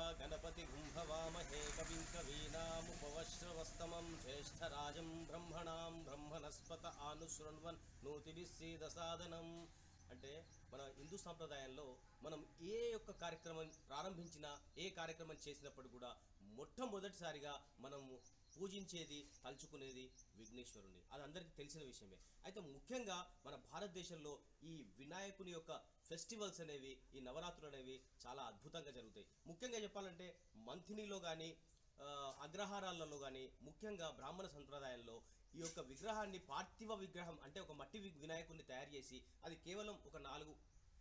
గణపతి గుంభవామహే కవిం కవీనాముపవశ్రవస్తమం జ్యేష్ఠరాజం బ్రహ్మణాం బ్రహ్మణస్పత ఆనుశృణ్వన్ నూతిభిస్సీద సాధనం అంటే మన హిందూ సాంప్రదాయంలో మనం ఏ యొక్క కార్యక్రమం ప్రారంభించినా ఏ కార్యక్రమం చేసినప్పుడు కూడా మొట్టమొదటిసారిగా మనము పూజించేది తలుచుకునేది విఘ్నేశ్వరుని అది అందరికీ తెలిసిన విషయమే అయితే ముఖ్యంగా మన భారతదేశంలో ఈ వినాయకుని యొక్క ఫెస్టివల్స్ అనేవి ఈ నవరాత్రులు అనేవి చాలా అద్భుతంగా జరుగుతాయి ముఖ్యంగా చెప్పాలంటే మంథినిలో కానీ అగ్రహారాలలో కానీ ముఖ్యంగా బ్రాహ్మణ సంప్రదాయంలో ఈ యొక్క విగ్రహాన్ని పార్థివ విగ్రహం అంటే ఒక మట్టి వి- వినాయకుడిని తయారు చేసి అది కేవలం ఒక నాలుగు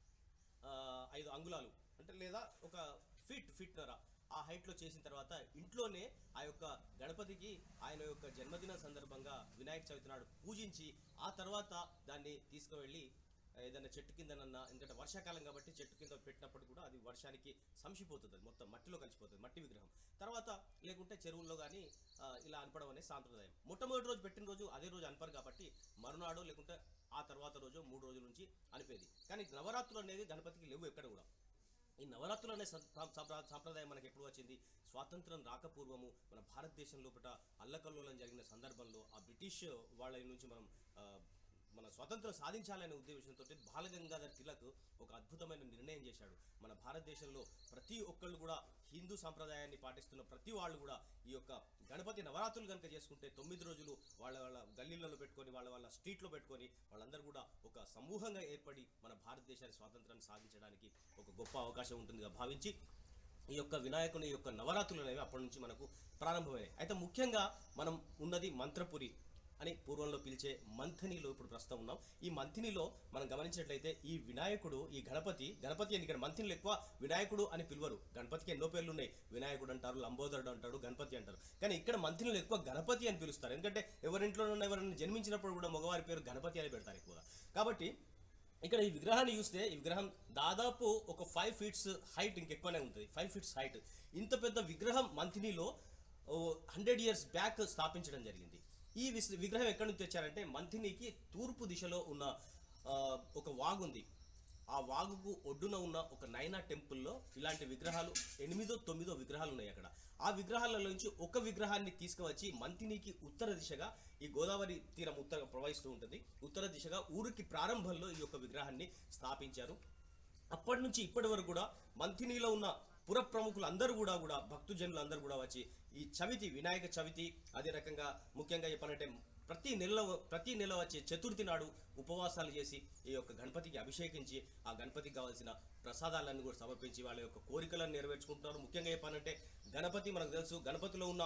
ఆ, ఐదు అంగుళాలు అంటే లేదా ఒక ఫిట్ ఫిట్నర ఆ హైట్లో చేసిన తర్వాత ఇంట్లోనే ఆ యొక్క గణపతికి ఆయన యొక్క జన్మదిన సందర్భంగా వినాయక చవితి నాడు పూజించి ఆ తర్వాత దాన్ని తీసుకువెళ్ళి ఏదైనా చెట్టు కిందనన్నా ఎందుకంటే వర్షాకాలం కాబట్టి చెట్టు కింద పెట్టినప్పుడు కూడా అది వర్షానికి సంసిపోతుంది అది మొత్తం మట్టిలో కలిసిపోతుంది మట్టి విగ్రహం తర్వాత లేకుంటే చెరువుల్లో కానీ ఇలా అనపడం అనే సాంప్రదాయం మొట్టమొదటి రోజు పెట్టిన రోజు అదే రోజు అనపరు కాబట్టి మరునాడు లేకుంటే ఆ తర్వాత రోజు మూడు రోజుల నుంచి అనిపేది కానీ నవరాత్రులు అనేది గణపతికి లేవు ఎక్కడ కూడా ఈ నవరాత్రులు అనే సం- సం- సంప్ర- సాంప్రదాయం మనకి ఎప్పుడు వచ్చింది స్వాతంత్రం రాకపూర్వము మన భారతదేశం లోపల అల్లకల్లోలం జరిగిన సందర్భంలో ఆ బ్రిటిష్ వాళ్ళ నుంచి మనం ఆ, మన స్వాతంత్రం సాధించాలనే ఉద్దేశంతో బాలగంగాధర్ తిలక్ ఒక అద్భుతమైన నిర్ణయం చేశాడు మన భారతదేశంలో ప్రతి ఒక్కళ్ళు కూడా హిందూ సాంప్రదాయాన్ని పాటిస్తున్న ప్రతి వాళ్ళు కూడా ఈ యొక్క గణపతి నవరాత్రులు కనుక చేసుకుంటే తొమ్మిది రోజులు వాళ్ళ వాళ్ళ గల్లీలలో పెట్టుకొని వాళ్ళ వాళ్ళ స్ట్రీట్లో పెట్టుకొని వాళ్ళందరూ కూడా ఒక సమూహంగా ఏర్పడి మన భారతదేశాన్ని స్వాతంత్రాన్ని సాధించడానికి ఒక గొప్ప అవకాశం ఉంటుందిగా భావించి ఈ యొక్క వినాయకుని యొక్క నవరాత్రులు అనేవి అప్పటి నుంచి మనకు ప్రారంభమైనాయి అయితే ముఖ్యంగా మనం ఉన్నది మంత్రపురి అని పూర్వంలో పిలిచే మంథనిలో ఇప్పుడు ప్రస్తుతం ఉన్నాం ఈ మంథినిలో మనం గమనించినట్లయితే ఈ వినాయకుడు ఈ గణపతి గణపతి అని ఇక్కడ మంథినిలో ఎక్కువ వినాయకుడు అని పిలువరు గణపతికి ఎన్నో పేర్లు ఉన్నాయి వినాయకుడు అంటారు లంబోదరుడు అంటాడు గణపతి అంటారు కానీ ఇక్కడ మంథినిలో ఎక్కువ గణపతి అని పిలుస్తారు ఎందుకంటే ఎవరింట్లో ఎవరైనా జన్మించినప్పుడు కూడా మగవారి పేరు గణపతి అని పెడతారు ఎక్కువగా కాబట్టి ఇక్కడ ఈ విగ్రహాన్ని చూస్తే ఈ విగ్రహం దాదాపు ఒక ఫైవ్ ఫీట్స్ హైట్ ఇంకెక్కువనే ఉంటుంది ఫైవ్ ఫీట్స్ హైట్ ఇంత పెద్ద విగ్రహం మంథినిలో హండ్రెడ్ ఇయర్స్ బ్యాక్ స్థాపించడం జరిగింది ఈ విస్- విగ్రహం ఎక్కడి నుంచి తెచ్చారంటే మంథినికి తూర్పు దిశలో ఉన్న ఆ, ఒక వాగు ఉంది ఆ వాగుకు ఒడ్డున ఉన్న ఒక నైనా టెంపుల్లో ఇలాంటి విగ్రహాలు ఎనిమిదో తొమ్మిదో విగ్రహాలు ఉన్నాయి అక్కడ ఆ విగ్రహాలలో నుంచి ఒక విగ్రహాన్ని తీసుకువచ్చి మంతినికి ఉత్తర దిశగా ఈ గోదావరి తీరం ఉత్తర ప్రవహిస్తూ ఉంటుంది ఉత్తర దిశగా ఊరికి ప్రారంభంలో ఈ యొక్క విగ్రహాన్ని స్థాపించారు అప్పటి నుంచి ఇప్పటి వరకు కూడా మంథినిలో ఉన్న పుర ప్రముఖులు అందరూ కూడా కూడా భక్తుజనులు అందరూ కూడా వచ్చి ఈ చవితి వినాయక చవితి అదే రకంగా ముఖ్యంగా చెప్పాలంటే ప్రతి నెల ప్రతి నెల వచ్చే చతుర్థి నాడు ఉపవాసాలు చేసి ఈ యొక్క గణపతికి అభిషేకించి ఆ గణపతికి కావాల్సిన ప్రసాదాలన్నీ కూడా సమర్పించి వాళ్ళ యొక్క కోరికలను నెరవేర్చుకుంటున్నారు ముఖ్యంగా చెప్పాలంటే గణపతి మనకు తెలుసు గణపతిలో ఉన్న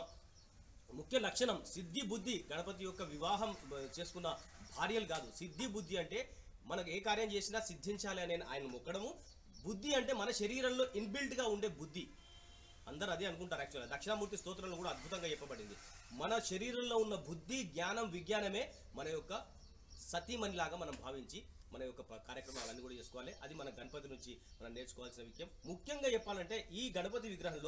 ముఖ్య లక్షణం సిద్ధి బుద్ధి గణపతి యొక్క వివాహం బ, చేసుకున్న భార్యలు కాదు సిద్ధి బుద్ధి అంటే మనకు ఏ కార్యం చేసినా సిద్ధించాలి అనే ఆయన మొక్కడము బుద్ధి అంటే మన శరీరంలో ఇన్బిల్ట్ గా ఉండే బుద్ధి అందరూ అదే అనుకుంటారు యాక్చువల్గా దక్షిణామూర్తి స్తోత్రంలో కూడా అద్భుతంగా చెప్పబడింది మన శరీరంలో ఉన్న బుద్ధి జ్ఞానం విజ్ఞానమే మన యొక్క సతీమణిలాగా మనం భావించి మన యొక్క ప- కార్యక్రమాలన్నీ కూడా చేసుకోవాలి అది మన గణపతి నుంచి మనం నేర్చుకోవాల్సిన విషయం ముఖ్యంగా చెప్పాలంటే ఈ గణపతి విగ్రహంలో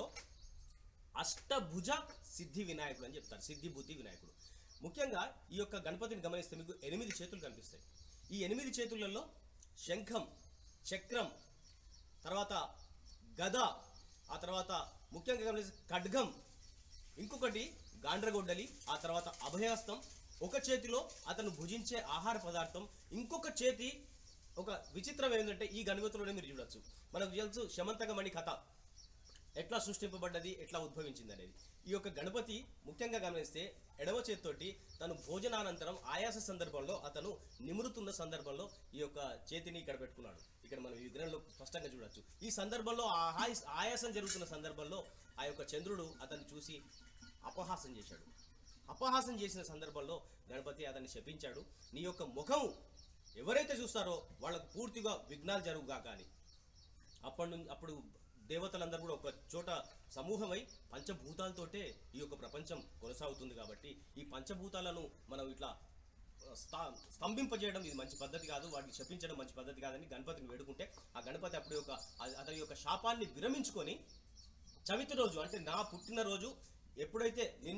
అష్టభుజ సిద్ధి వినాయకుడు అని చెప్తారు సిద్ధి బుద్ధి వినాయకుడు ముఖ్యంగా ఈ యొక్క గణపతిని గమనిస్తే మీకు ఎనిమిది చేతులు కనిపిస్తాయి ఈ ఎనిమిది చేతులలో శంఖం చక్రం తర్వాత గద ఆ తర్వాత ముఖ్యంగా గమనిస్తే ఖడ్గం ఇంకొకటి గాండ్రగొడ్డలి ఆ తర్వాత అభయహస్తం ఒక చేతిలో అతను భుజించే ఆహార పదార్థం ఇంకొక చేతి ఒక విచిత్రం ఏంటంటే ఈ గణపతిలోనే మీరు చూడొచ్చు మనకు తెలుసు శమంతకమణి కథ ఎట్లా సృష్టింపబడ్డది ఎట్లా ఉద్భవించింది అనేది ఈ యొక్క గణపతి ముఖ్యంగా గమనిస్తే ఎడవ చేతితోటి తను భోజనానంతరం ఆయాస సందర్భంలో అతను నిమురుతున్న సందర్భంలో ఈ యొక్క చేతిని ఇక్కడ పెట్టుకున్నాడు ఇక్కడ మనం ఈ విగ్రహంలో స్పష్టంగా చూడొచ్చు ఈ సందర్భంలో ఆ ఆయాస- ఆయాసం జరుగుతున్న సందర్భంలో ఆ యొక్క చంద్రుడు అతన్ని చూసి అపహాసం చేశాడు అపహాసం చేసిన సందర్భంలో గణపతి అతన్ని శపించాడు నీ యొక్క ముఖం ఎవరైతే చూస్తారో వాళ్ళకు పూర్తిగా విఘ్నాలు జరుగుగా కానీ అప్పటి నుంచి అప్పుడు దేవతలందరూ కూడా ఒక చోట సమూహమై పంచభూతాలతోటే ఈ యొక్క ప్రపంచం కొనసాగుతుంది కాబట్టి ఈ పంచభూతాలను మనం ఇట్లా స్థా- స్తంభింపజేయడం ఇది మంచి పద్ధతి కాదు వాటిని శపించడం మంచి పద్ధతి కాదని గణపతిని వేడుకుంటే ఆ గణపతి అప్పుడు యొక్క అ- అతని యొక్క శాపాన్ని విరమించుకొని చవితి రోజు అంటే నా పుట్టినరోజు ఎప్పుడైతే నిన్ను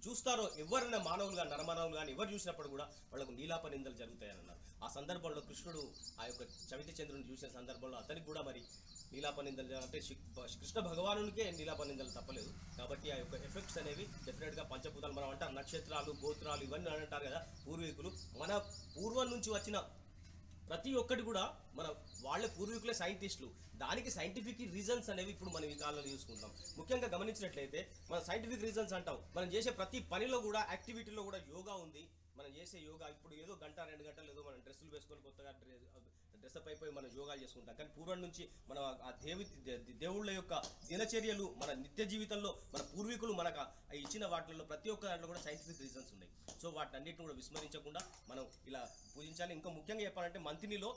చూస్తారో ఎవరైనా మానవులుగా నరమానవులు కానీ ఎవరు చూసినప్పుడు కూడా వాళ్ళకు నీలాప నిందలు జరుగుతాయని అన్నారు ఆ సందర్భంలో కృష్ణుడు ఆ యొక్క చవితి చంద్రుని చూసిన సందర్భంలో అతనికి కూడా మరి నీలాప నిందలు అంటే శి- కృష్ణ భగవానునికే నీలాప నిందలు తప్పలేదు కాబట్టి ఆ యొక్క ఎఫెక్ట్స్ అనేవి డెఫినెట్గా పంచభూతాలు మనం అంటారు నక్షత్రాలు గోత్రాలు ఇవన్నీ అని అంటారు కదా పూర్వీకులు మన పూర్వం నుంచి వచ్చిన ప్రతి ఒక్కటి కూడా మన వాళ్ళ పూర్వీకులే సైంటిస్టులు దానికి సైంటిఫిక్ రీజన్స్ అనేవి ఇప్పుడు మనం ఈ కాలంలో చూసుకుంటాం ముఖ్యంగా గమనించినట్లయితే మన సైంటిఫిక్ రీజన్స్ అంటాం మనం చేసే ప్రతి పనిలో కూడా యాక్టివిటీలో కూడా యోగా ఉంది మనం చేసే యోగా ఇప్పుడు ఏదో గంట రెండు గంటలు ఏదో మనం డ్రెస్సులు వేసుకొని కొత్తగా డ్రెస్అప్ అయిపోయి మనం యోగాలు చేసుకుంటాం కానీ పూర్వం నుంచి మన ఆ దేవి దే- దేవుళ్ళ యొక్క దినచర్యలు మన నిత్య జీవితంలో మన పూర్వీకులు మనకు ఆ ఇచ్చిన వాటిల్లో ప్రతి ఒక్క దాంట్లో కూడా సైంటిఫిక్ రీజన్స్ ఉన్నాయి సో వాటన్నిటిని కూడా విస్మరించకుండా మనం ఇలా పూజించాలి ఇంకా ముఖ్యంగా చెప్పాలంటే మంతినిలో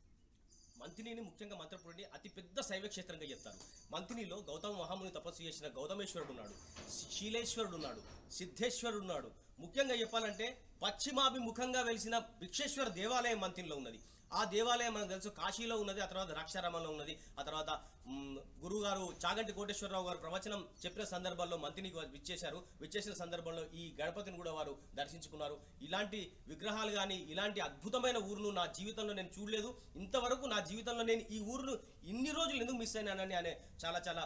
మంతినిని ముఖ్యంగా మంత్రపుడిని అతి పెద్ద శైవ క్షేత్రంగా చెప్తారు మంతినిలో గౌతమ మహాముని తపస్సు చేసిన గౌతమేశ్వరుడు ఉన్నాడు శి- శీలేశ్వరుడు ఉన్నాడు సిద్ధేశ్వరుడు ఉన్నాడు ముఖ్యంగా చెప్పాలంటే పశ్చిమాభిముఖంగా వెలిసిన భిక్షేశ్వర దేవాలయం మంతినిలో ఉన్నది ఆ దేవాలయం మనకు తెలుసు కాశీలో ఉన్నది ఆ తర్వాత ద్రాక్షారామంలో ఉన్నది ఆ తర్వాత మ్, గురువుగారు చాగంటి కోటేశ్వరరావు గారు ప్రవచనం చెప్పిన సందర్భంలో మంత్రికి వారు విచ్చేశారు విచ్చేసిన సందర్భంలో ఈ గణపతిని కూడా వారు దర్శించుకున్నారు ఇలాంటి విగ్రహాలు కానీ ఇలాంటి అద్భుతమైన ఊరును నా జీవితంలో నేను చూడలేదు ఇంతవరకు నా జీవితంలో నేను ఈ ఊరును ఇన్ని రోజులు ఎందుకు మిస్ అయినానని అనే చాలా చాలా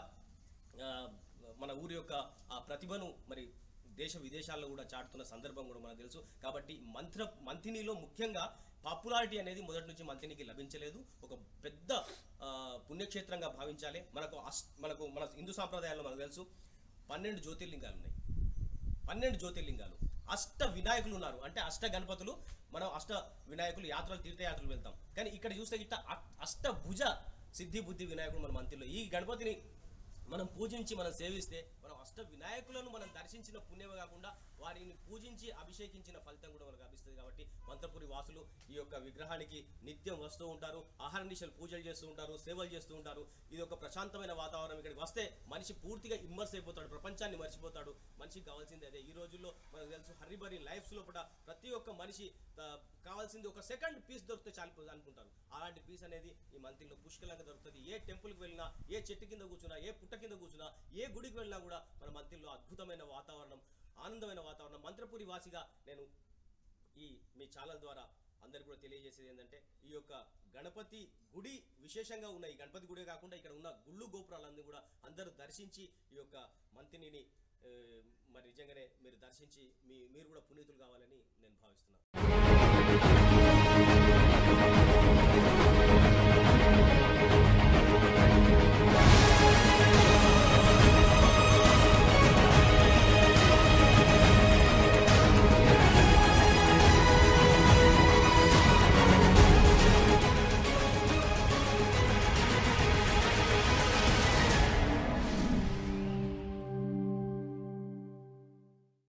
ఆ, మన ఊరి యొక్క ఆ ప్రతిభను మరి దేశ విదేశాల్లో కూడా చాటుతున్న సందర్భం కూడా మనకు తెలుసు కాబట్టి మంత్ర మంతినిలో ముఖ్యంగా పాపులారిటీ అనేది మొదటి నుంచి మంతినికి లభించలేదు ఒక పెద్ద ఆ, పుణ్యక్షేత్రంగా భావించాలి మనకు అస్ మనకు మన హిందూ సాంప్రదాయాల్లో మనకు తెలుసు పన్నెండు జ్యోతిర్లింగాలు ఉన్నాయి పన్నెండు జ్యోతిర్లింగాలు అష్ట వినాయకులు ఉన్నారు అంటే అష్ట గణపతులు మనం అష్ట వినాయకులు యాత్రలు తీర్థయాత్రలు వెళ్తాం కానీ ఇక్కడ చూస్తే ఇట్లా అ- అష్ట భుజ సిద్ధి బుద్ధి వినాయకుడు మన మంత్రిలో ఈ గణపతిని మనం పూజించి మనం సేవిస్తే మనం అష్ట వినాయకులను మనం దర్శించిన పుణ్యమే కాకుండా వారిని పూజించి అభిషేకించిన ఫలితం కూడా మనకు లభిస్తుంది కాబట్టి మంత్రపురి వాసులు ఈ యొక్క విగ్రహానికి నిత్యం వస్తూ ఉంటారు ఆహార నిశలు పూజలు చేస్తూ ఉంటారు సేవలు చేస్తూ ఉంటారు ఇది ఒక ప్రశాంతమైన వాతావరణం ఇక్కడికి వస్తే మనిషి పూర్తిగా ఇమ్మర్స్ అయిపోతాడు ప్రపంచాన్ని మర్చిపోతాడు మనిషికి కావాల్సింది అదే ఈ రోజుల్లో మనకు తెలుసు హరిబరి లైఫ్స్ లోపల ప్రతి ఒక్క మనిషి ఆ, కావాల్సింది ఒక సెకండ్ పీస్ దొరికితే చాలు అనుకుంటారు అలాంటి పీస్ అనేది ఈ మంత్రిలో పుష్కలంగా దొరుకుతుంది ఏ టెంపుల్కి వెళ్ళినా ఏ చెట్టు కింద కూర్చున్నా ఏ పుట్ట కింద కూర్చున్నా ఏ గుడికి వెళ్ళినా కూడా మన మంత్రిలో అద్భుతమైన వాతావరణం ఆనందమైన వాతావరణం మంత్రపురి వాసిగా నేను ఈ మీ ఛానల్ ద్వారా అందరికి కూడా తెలియజేసేది ఏంటంటే ఈ యొక్క గణపతి గుడి విశేషంగా ఉన్న ఈ గణపతి గుడే కాకుండా ఇక్కడ ఉన్న గుళ్ళు గోపురాలన్నీ కూడా అందరూ దర్శించి ఈ యొక్క మంతిని మరి నిజంగానే మీరు దర్శించి మీ మీరు కూడా పునీతులు కావాలని నేను భావిస్తున్నాను